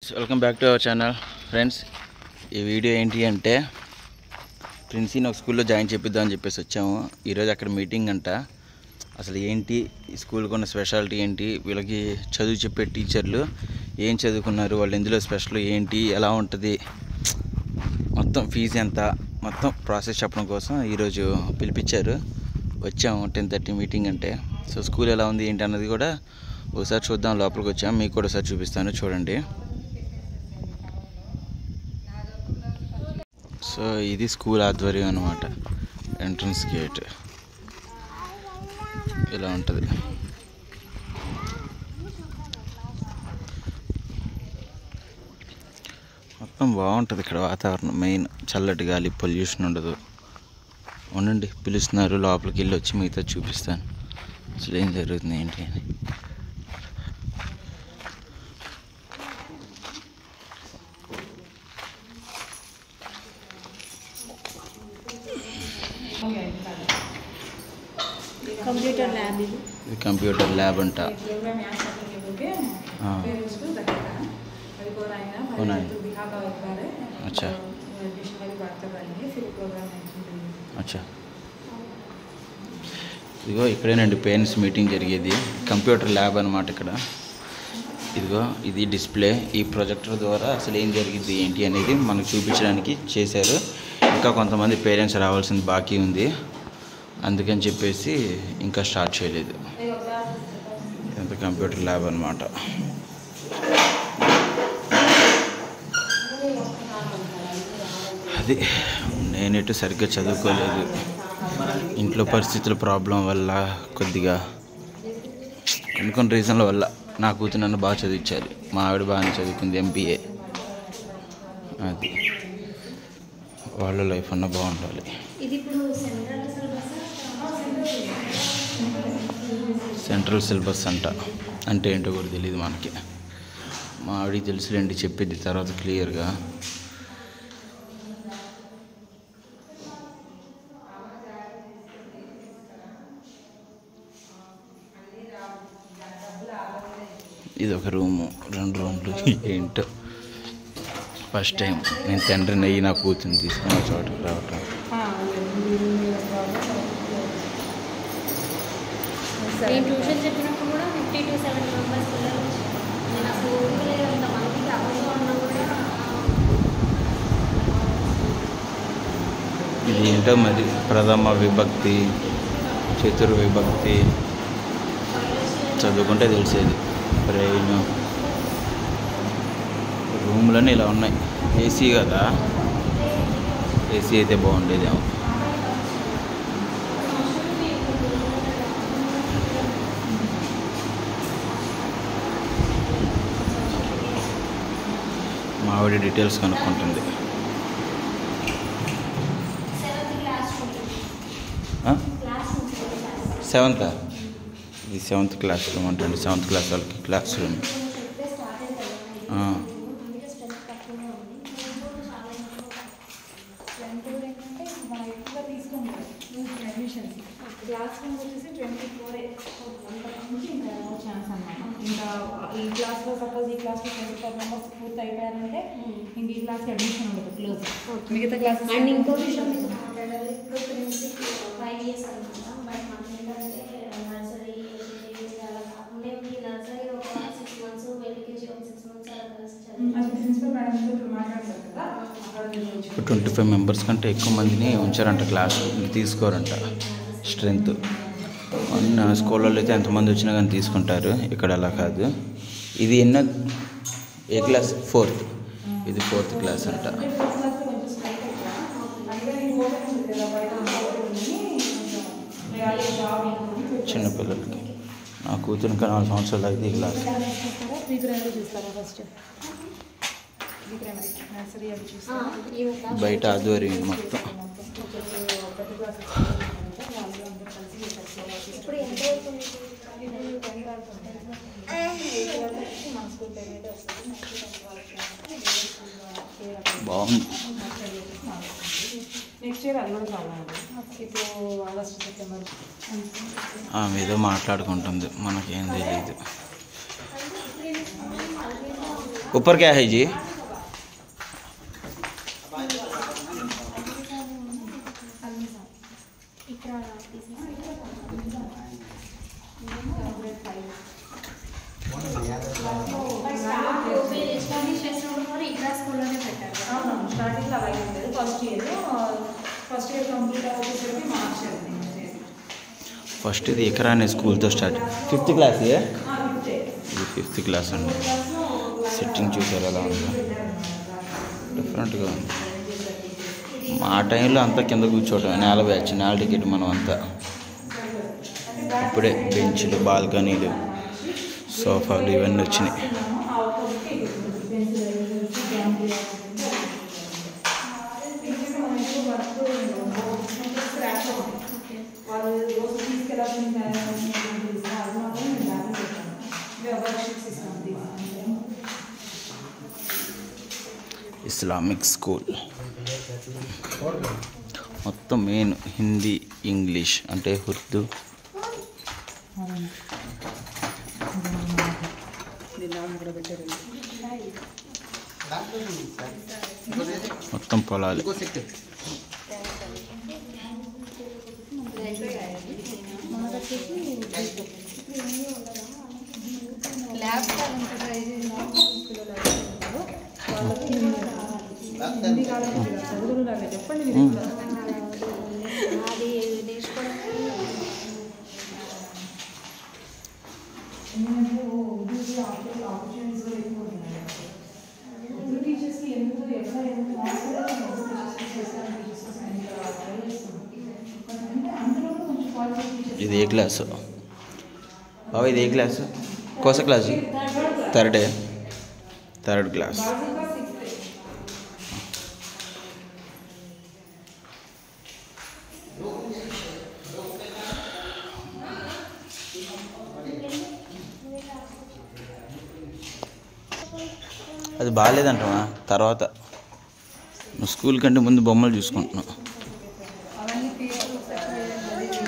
Welcome back to our channel friends ఈ video ఏంటి అంటే ప్రిన్సీని ఒక స్కూల్లో జాయిన్ చేపిద్దామని చెప్పేసి వచ్చాము ఈరోజు అక్కడ మీటింగ్ అంట అసలు ఏంటి ఈ స్కూల్కి ఉన్న స్పెషాలిటీ ఏంటి వీళ్ళకి చదువు చెప్పే టీచర్లు ఏం చదువుకున్నారు వాళ్ళు ఎందులో స్పెషల్ ఏంటి ఎలా ఉంటుంది మొత్తం ఫీజు ఎంత మొత్తం ప్రాసెస్ చెప్పడం కోసం ఈరోజు పిలిపించారు వచ్చాము టెన్ థర్టీ మీటింగ్ అంటే సో స్కూల్ ఎలా ఉంది ఏంటి అన్నది కూడా ఒకసారి చూద్దాం లోపలికి వచ్చాము మీకు కూడా ఒకసారి చూపిస్తాను చూడండి సో ఇది స్కూల్ ఆధ్వర్యం అనమాట ఎంట్రన్స్ గేట్ ఇలా ఉంటుంది మొత్తం బాగుంటుంది ఇక్కడ వాతావరణం మెయిన్ చల్లటి గాలి పొల్యూషన్ ఉండదు ఉండండి పిలుస్తున్నారు లోపలికి వెళ్ళి వచ్చి మిగతా చూపిస్తాను అసలు ఏం జరుగుతుంది ఏంటి అని कंप्यूटर लैब ఇది ఇది కంప్యూటర్ ల్యాబ్ అంట प्रोग्राम यहाँ से करके बोल के हाँ। फिर उसको बताना अभी कौन आएगा कौन हमारे आएगा? तो बिहार का एक बार है अच्छा। एडमिशन वाली बात करवाएंगे फिर प्रोग्राम mention करेंगे అచ్చా ఇదిగో ఇక్కడేనండి పేరెంట్స్ మీటింగ్ జరిగేది కంప్యూటర్ ల్యాబ్ అనమాట ఇక్కడ ఇదిగో ఇది డిస్ప్లే ఈ ప్రొజెక్టర్ ద్వారా అసలు ఏం జరిగింది ఏంటి అనేది మనకు చూపించడానికి చేశారు ఇంకా కొంతమంది పేరెంట్స్ రావాల్సింది బాకీ ఉంది అందుకని చెప్పేసి ఇంకా స్టార్ట్ చేయలేదు ఇదంతా కంప్యూటర్ ల్యాబ్ అనమాట అది నేనెటు సరిగ్గా చదువుకోలేదు ఇంట్లో పరిస్థితుల ప్రాబ్లం వల్ల కొద్దిగా కొన్ని కొన్ని రీజన్ల వల్ల నా కూతురు నన్ను బాగా చదివించాలి మా ఆవిడ బాగానే చదువుకుంది ఎంపీఏ అది వాళ్ళ లైఫ్ అన్న బాగుండాలి ఇది ఇప్పుడు సెంట్రల్ సిలబస్ సెంట్రల్ సిలబస్ అంట అంటే ఏంటో కూడా తెలియదు మనకి మా ఆవిడకి తెలుసులేండి చెప్పేది తర్వాత క్లియర్గా ఇది ఒక రూము రెండు రూమ్లు ఏంటో ఫస్ట్ టైం నేను తండ్రిని అయ్యి నా కూతుర్ని తీసుకుని ఒక చోటకి రావటం నేను ట్యూషన్ చెప్పినప్పుడు కూడా ఫిఫ్టీ టు సెవెంటీ మెంబర్స్ పిల్లలు నేను అసలు ఊరుకోలేదు అంత మందికి అవసరం ఉన్నా కూడా ఇది ఏంటో మరి ప్రథమ విభక్తి చతుర్విభక్తి చదువుకుంటే తెలిసేది బ్రెయిన్ రూమ్లన్నీ ఇలా ఉన్నాయి ఏసీ కదా ఏసీ అయితే బాగుండేదేమో మా ఆవిడ డీటెయిల్స్ కనుక్కుంటుంది సెవెంత్ క్లాస్ ఉంటుంది ఆ? క్లాస్ ఉంటుంది క్లాస్ సెవెంత్ ఇది సెవెంత్ క్లాస్ రూమ్ అంటండి సెవెంత్ క్లాస్ వాళ్ళకి క్లాస్ రూమ్ ఇప్పుడే స్టార్ట్ అయింది కదా ఆ. అందుకే స్ట్రెంత్ తక్కువనే ఉంది ఇంకోటి చాలా స్ట్రెంత్ కూడా ఏంటంటే మనం ఎక్కువ తీసుకుంటాం అడ్మిషన్స్ క్లాస్ రూమ్ వచ్చేసి ట్వంటీ ఫోర్ నుంచి ఇంకా నో ఛాన్స్ అన్నమాట ఇంకా ఈ క్లాస్లో సపోజ్ ఈ క్లాస్లో ట్వంటీ ఫోర్ మెంబర్స్ పూర్తి అయిపోయారంటే ఇంక ఈ క్లాస్కి అడ్మిషన్ ఉండదు క్లోజ్ మిగతా క్లాసెస్ అండ్ ఇంకో విషయం మీకు మాట్లాడాలి ఇప్పుడు ప్రిన్సిపల్ ఫైవ్ ఇయర్స్ అనమాట బట్ మాకు ఏంటంటే నర్సరీ ఎల్కేజీ అలా కాకుండా ఈ నర్సరీ ఒక సిక్స్ మంత్స్ ఎల్కేజీ ఒక సిక్స్ మంత్స్ అలా కలిసి అది చదివి ప్రిన్సిపల్ మేడంతో ఇప్పుడు మాట్లాడతారు కదా అక్కడ మీరు ఇప్పుడు ట్వంటీ ఫైవ్ మెంబర్స్ కంటే ఎక్కువ మందిని ఉంచారంట క్లాస్ తీసుకోరంట స్ట్రెంత్ అన్న స్కూళ్ళలో అయితే ఎంతమంది వచ్చినా కానీ తీసుకుంటారు ఇక్కడ అలా కాదు ఇది ఎన్నో ఏ క్లాస్ ఫోర్త్ ఇది ఫోర్త్ క్లాస్ అంట ఫోర్త్ క్లాస్లో కొంచెం స్ట్రైక్ ఎక్కువ అందుకే నేను ఓపెన్ ఉంది కదా బయట ఓపెన్ ఉందని కొంచెం మీరు అలాగే జాబ్ అనుకుని చిన్నపిల్లలకి నా కూతురు ఇంకా నాలుగు సంవత్సరాలు అయితే ఈ క్లాస్ ప్రీ ప్రైమరీ చూస్తారా ఫస్ట్ ప్రీ ప్రైమరీ నర్సరీ అవి చూస్తారా ఈ ఒక బయట ఆధ్వర్యం ఇది మొత్తం ప్రతి క్లాస్ వాళ్ళు అందరూ కలిసి చేస్తారు ఇప్పుడు ఎంత అవుతుంది ఇప్పుడు టెన్త్ వరకు ఉంటుంది మన స్కూల్ పేరు అయితే వస్తుంది నెక్స్ట్ టెన్త్ వరకు బాగుంది నెక్స్ట్ ఇయర్ అది కూడా కావాలి ఇప్పుడు ఆగస్ట్ సెప్టెంబర్ ఆమె ఏదో మాట్లాడుకుంటుంది మనకేం తెలియదు ऊपर क्या है जी ఇక్కడ తీసేసి మీరు ఎస్టాబ్లిష్ చేసినప్పుడు కూడా ఇక్కడ స్కూల్లోనే పెట్టారు కదా? అవును స్టార్టింగ్లో అలాగే ఉండేది first year first year complete అవ్వకపోతే మార్చారు నేను చేసి ఫస్ట్ ఇది ఎకరాని స్కూల్తో స్టార్ట్ ఫిఫ్త్ క్లాస్ ఏ ఫిఫ్తే ఇది ఫిఫ్త్ క్లాస్ అండి సెట్టింగ్ చూసారు ఎలా ఉందో డిఫరెంట్గా ఉంది మా టైంలో అంతా కింద కూర్చోవటం నేల బ్యాచ్ నేల టికెట్ మనం అంతా ఇప్పుడే బెంచ్లు బాల్కనీలు సోఫాలు ఇవన్నీ వచ్చినాయి ఆ ఒక్కొక్కటి పెన్సిల్ జామ్ వాళ్ళు రోజు తీసుకెళ్ళాల్సిన అది మాత్రం నేను దాన్ని పెట్టాను వర్క్ షీట్స్ ఇస్తాను తీసుకుంటాను ఇస్లామిక్ స్కూల్ మొత్తం మెయిన్ హిందీ ఇంగ్లీష్ అంటే ఉర్దూ మొత్తం పొలాలు ల్యాబ్ ట్రై వాళ్ళకి హిందీ కాలం చదువులు లాగా చెప్పండి మీరు కూడా. అది నేర్చుకోవడానికి ఎందుకంటే ఓ ఉర్దూకి ఆపర్ ఆపర్చునిటీస్ కూడా ఎక్కువ ఉన్నాయి ఉర్దూ టీచర్స్కి ఎందుకు ఎక్కడ ఎందుకు హాస్పిటల్ ఉర్దూ టీచర్స్కి చేస్తారు టీచర్స్ కోసం ఎంత ట్రై చేస్తున్నాం అంటే అందులో కూడా కొంచెం క్వాలిటీ టీచర్స్ ఇది ఏ క్లాసు బాబా ఇది ఏ క్లాసు కోస క్లాసు థర్డే థర్డ్ క్లాస్ బాగా సిక్స్త్ అది బాగాలేదంటమా తర్వాత నువ్వు స్కూల్ కంటే ముందు బొమ్మలు చూసుకుంటున్నావు అవన్నీ తీసుకొచ్చి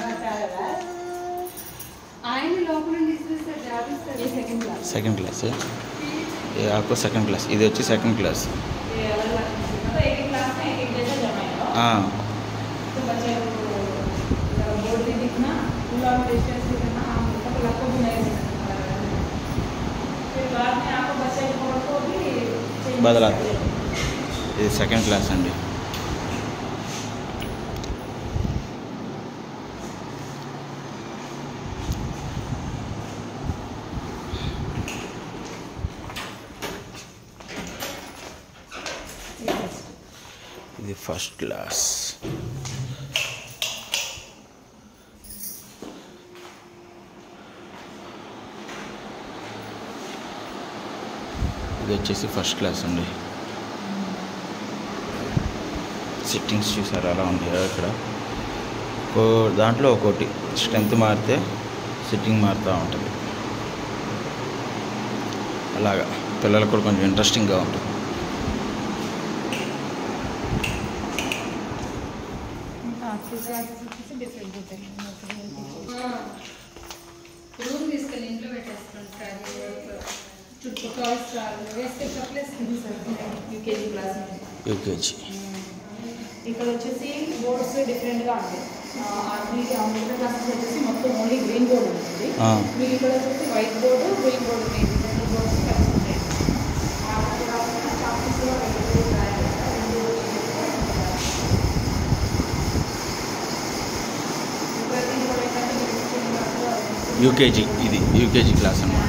ఆయన లోపల నుండి తీసుకొస్తే జాబ్ ఇస్తారు సెకండ్ క్లాస్ సెకండ్ క్లాస్ ఏ ఆకు సెకండ్ క్లాస్ ఇది వచ్చి సెకండ్ క్లాస్ एक क्लास में एक एक जैसा जमा है ఆ, तो बच्चे को बोर्ड में दिखना पूरा डिस्टेंस दिखना हम मतलब आपको भी नहीं दिखना फिर बाद में आपको बच्चे के बोर्ड को भी change బదలాదు करते हैं। ఇది సెకండ్ క్లాస్ అండి ఇది ఫస్ట్ క్లాస్ ఇది వచ్చేసి ఫస్ట్ క్లాస్ అండి సిట్టింగ్స్ చూసారు అలా ఉంది ఇక్కడ ఓ దాంట్లో ఒక్కోటి స్ట్రెంత్ మారితే సిట్టింగ్ మారుతూ ఉంటుంది అలాగా పిల్లలకు కూడా కొంచెం ఇంట్రెస్టింగ్గా ఉంటుంది రూమ్ తీసుకెళ్ళి ఇంట్లో పెట్టేసుకుంటారు చుట్టూ టాయ్స్ వేస్తే చెప్పలేస్తుంది యూకేజీ క్లాస్ में యూకేజీ ఇక్కడ వచ్చేసి బోర్డ్స్ డిఫరెంట్గా ఉంటాయి మీకు ఆ మిగతా క్లాసెస్ వచ్చేసి మొత్తం ఓన్లీ గ్రీన్ బోర్డ్ ఉంటుంది ఆ. మీకు ఇక్కడ వచ్చేసి వైట్ బోర్డు గ్రీన్ బోర్డు ఉన్నాయి రెండు బోర్డ్స్ కలిసి ఉంటాయి ఆ, ఇక్కడ classes లో white board రాయాలి. రెండు ప్రతి board ఏంటంటే మీకు చిన్న class లో యూకేజీ ఇది యూకేజీ క్లాస్ అనమాట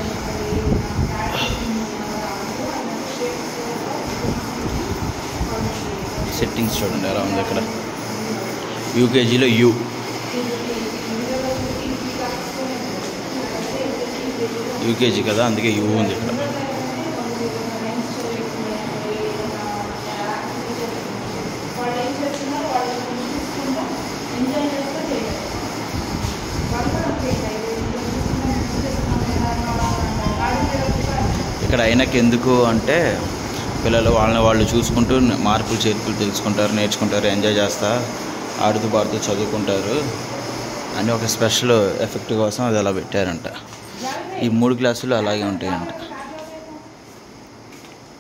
సెట్టింగ్స్ చూడండి ఎలా ఉంది ఇక్కడ యూకేజీలో యూ యూకేజీ కదా అందుకే యూ ఉంది ఇక్కడ వాళ్ళు ఏం చేస్తున్నారు వాళ్ళు చూసుకుంటా ఎంజాయ్ చేస్తూ చేయాలి వాళ్ళు కూడా అంతే ఇక్కడ అయినాక ఎందుకు అంటే పిల్లలు వాళ్ళని వాళ్ళు చూసుకుంటూ మార్పులు చేర్పులు తెలుసుకుంటారు నేర్చుకుంటారు ఎంజాయ్ చేస్తా ఆడుతూ పాడుతూ చదువుకుంటారు అని ఒక స్పెషల్ ఎఫెక్ట్ కోసం అది అలా పెట్టారంట ఈ మూడు క్లాసులు అలాగే ఉంటాయంట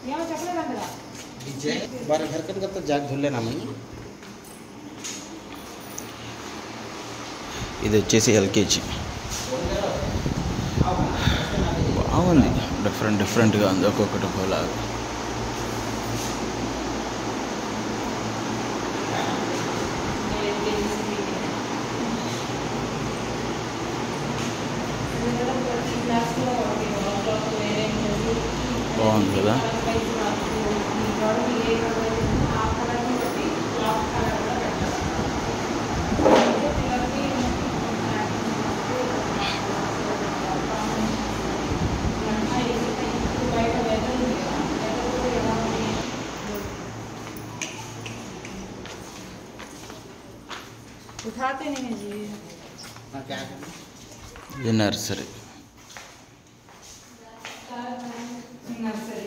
ఏమో చెప్పలేదంటగా बारह घर का तो जाग धुल लेना मैं ఇది వచ్చేసి ఎల్కేజీ బాగుంది డిఫరెంట్ డిఫరెంట్గా ఉంది ఒక్కొక్కటి ఒకలాగా బాగుంది కదా उठाते नहीं हैं जी क्या करना ఇది నర్సరీ నర్సరీ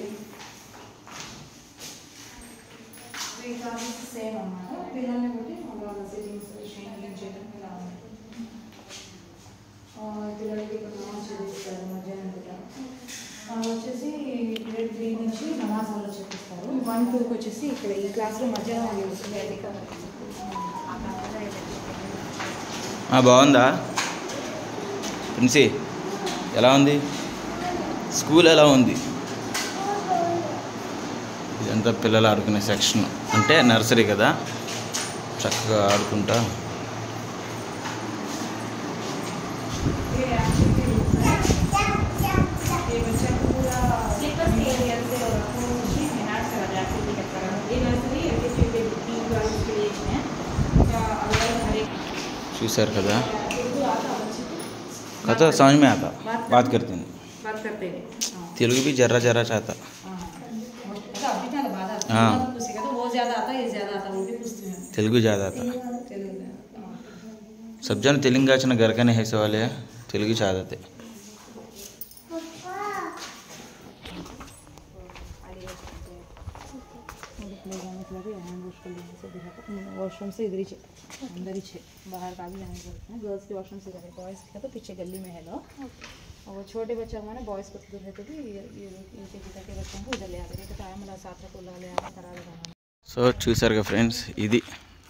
ఈ క్లాసెస్ సేమ్ అన్నమాట పిల్లల్ని బట్టి వాళ్ళ సిట్టింగ్స్ షేరింగ్ చేయడం ఇలా ఉంది ఆ, పిల్లలకి ఇక్కడ నమాజ్ చదివిస్తారు మధ్యాహ్నం పూట ఆ, వచ్చేసి గ్రేడ్ త్రీ నుంచి నమాజ్ హాల్లో చెప్పిస్తారు వన్ టూకి వచ్చేసి ఇక్కడ ఈ క్లాస్లో మధ్యాహ్నం వాళ్ళు వస్తుంది అది ఆ, బాగుందా ప్రిన్సీ ఎలా ఉంది స్కూల్ ఎలా ఉంది ఇదంతా పిల్లలు ఆడుకునే సెక్షన్ అంటే నర్సరీ కదా చక్కగా ఆడుకుంటా ये एक्टिविटी रूम है ये बच्चा पूरा इंटीरियर से और पूरा मुझे मेहनत से वाला एक्टिविटी करता रहा ये नर्सरी एलकेजी के तीन क्लास के एज में या अलग हर एक చూశారు కదా उर्दू आता बच्चे को కథ సమझ में आता बात करते हैं बात करते हैं हाँ తెలుగు भी जरा जरा चाहता हाँ अच्छा अभी क्या बात आता हाँ। है पूछेगा तो वो ज़्यादा आता है ये ज़्यादा आता है वो भी पूछते हैं తెలుగు ज़्यादा आता तेलुगु में हाँ। सब जन तेलंगा చిన घर का नहीं ऐसे वाले తెలుగు ज़्यादा थे ले जाने के लिए हैंड वॉश कर लेने से दिखा वॉशरूम से इधर ही छे अंदर ही छे बाहर का भी जाने जरूरत है गर्ल्स के वॉशरूम से जाए बॉयज़ का तो पीछे गली में है लो और वो छोटे बच्चे हमारे बॉयज़ को दूर रहते भी ये ये इनके पिता के बच्चों को इधर ले आते हैं तो टाइम वाला साथ को ले आते करा लगाना సో చూసారుగా ఫ్రెండ్స్ ఇది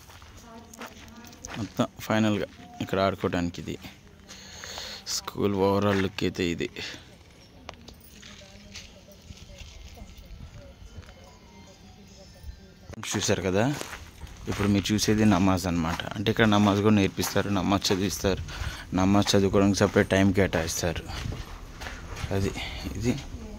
మొత్తం ఫైనల్గా ఇక్కడ ఆడుకోవడానికి ఇది స్కూల్ ఓవరాల్ లుక్ అయితే ఇది చూసారు కదా ఇప్పుడు మీరు చూసేది నమాజ్ అన్నమాట అంటే ఇక్కడ నమాజ్ కూడా నేర్పిస్తారు నమాజ్ చదివిస్తారు నమాజ్ చదువుకోవడానికి సపరేట్ టైం కేటాయిస్తారు అది ఇది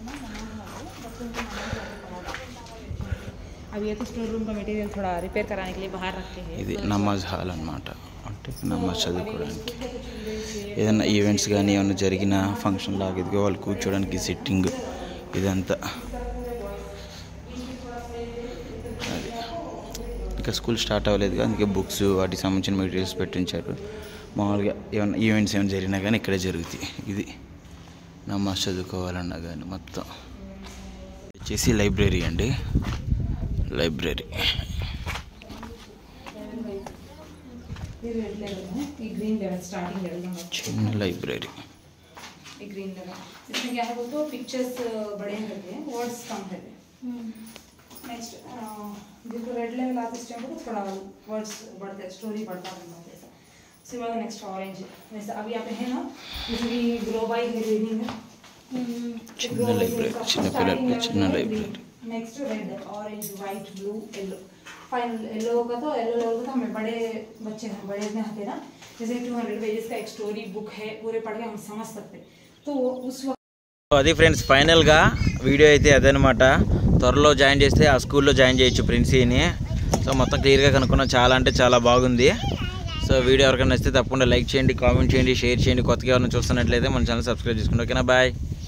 अब ये तो स्टोर रूम का मटेरियल थोड़ा रिपेयर कराने के लिए बाहर रखते हैं ఇది నమాజ్ హాల్ అన్నమాట అంటే నమాజ్ చదువుకోవడానికి ఏదైనా ఈవెంట్స్ కానీ ఏమైనా జరిగిన ఫంక్షన్ లాగా ఇదిగో వాళ్ళు కూర్చోడానికి సిట్టింగ్ ఇదంతా అది ఇంకా స్కూల్ స్టార్ట్ అవ్వలేదుగా అందుకే బుక్స్ వాటికి సంబంధించిన మెటీరియల్స్ పెట్టించారు మామూలుగా ఏమైనా ఈవెంట్స్ ఏమైనా జరిగినా కానీ ఇక్కడే జరుగుతాయి ఇది నమాజ్ చదువుకోవాలన్నా కానీ మొత్తం వచ్చేసి లైబ్రరీ అండి లైబ్రరీ ये रेड लेवल है ये ग्रीन लेवल स्टार्टिंग लेवल में చిన్న లైబ్రరీ ये ग्रीन लेवल इसमें क्या है वो तो पिक्चर्स बड़े रहते हैं वर्ड्स कम रहते हैं नेक्स्ट जिनको रेड लेवल आते इस टाइम को थोड़ा वर्ड्स बढ़ते हैं स्टोरी बढ़ता बनता है ऐसा उसके बाद नेक्स्ट ऑरेंज वैसे अभी यहाँ पे है ना जैसे कि ग्लो बाई रीडिंग है చిన్న లైబ్రరీ చిన్న పిల్లలకి చిన్న library next red orange white blue yellow final yellow का तो येलो लेवल का तो हमें बड़े बच्चे हैं बड़े में आते ना जैसे टू हंड्रेड पेजेस का एक स्टोरी बुक है पूरे पढ़ के हम समझ सकते हैं। तो वो उस वक्त అది ఫ్రెండ్స్ ఫైనల్గా వీడియో అయితే అదనమాట త్వరలో జాయిన్ చేస్తే ఆ స్కూల్లో జాయిన్ చేయొచ్చు ప్రిన్సీని సో మొత్తం క్లియర్గా కనుక్కున్నాం చాలా అంటే చాలా బాగుంది సో వీడియో ఎవరికైనా నచ్చితే తప్పకుండా లైక్ చేయండి కామెంట్ చేయండి షేర్ చేయండి కొత్తగా ఎవరైనా చూస్తున్నట్లయితే మన ఛానల్ సబ్స్క్రైబ్ చేసుకోండి ఓకేనా బాయ్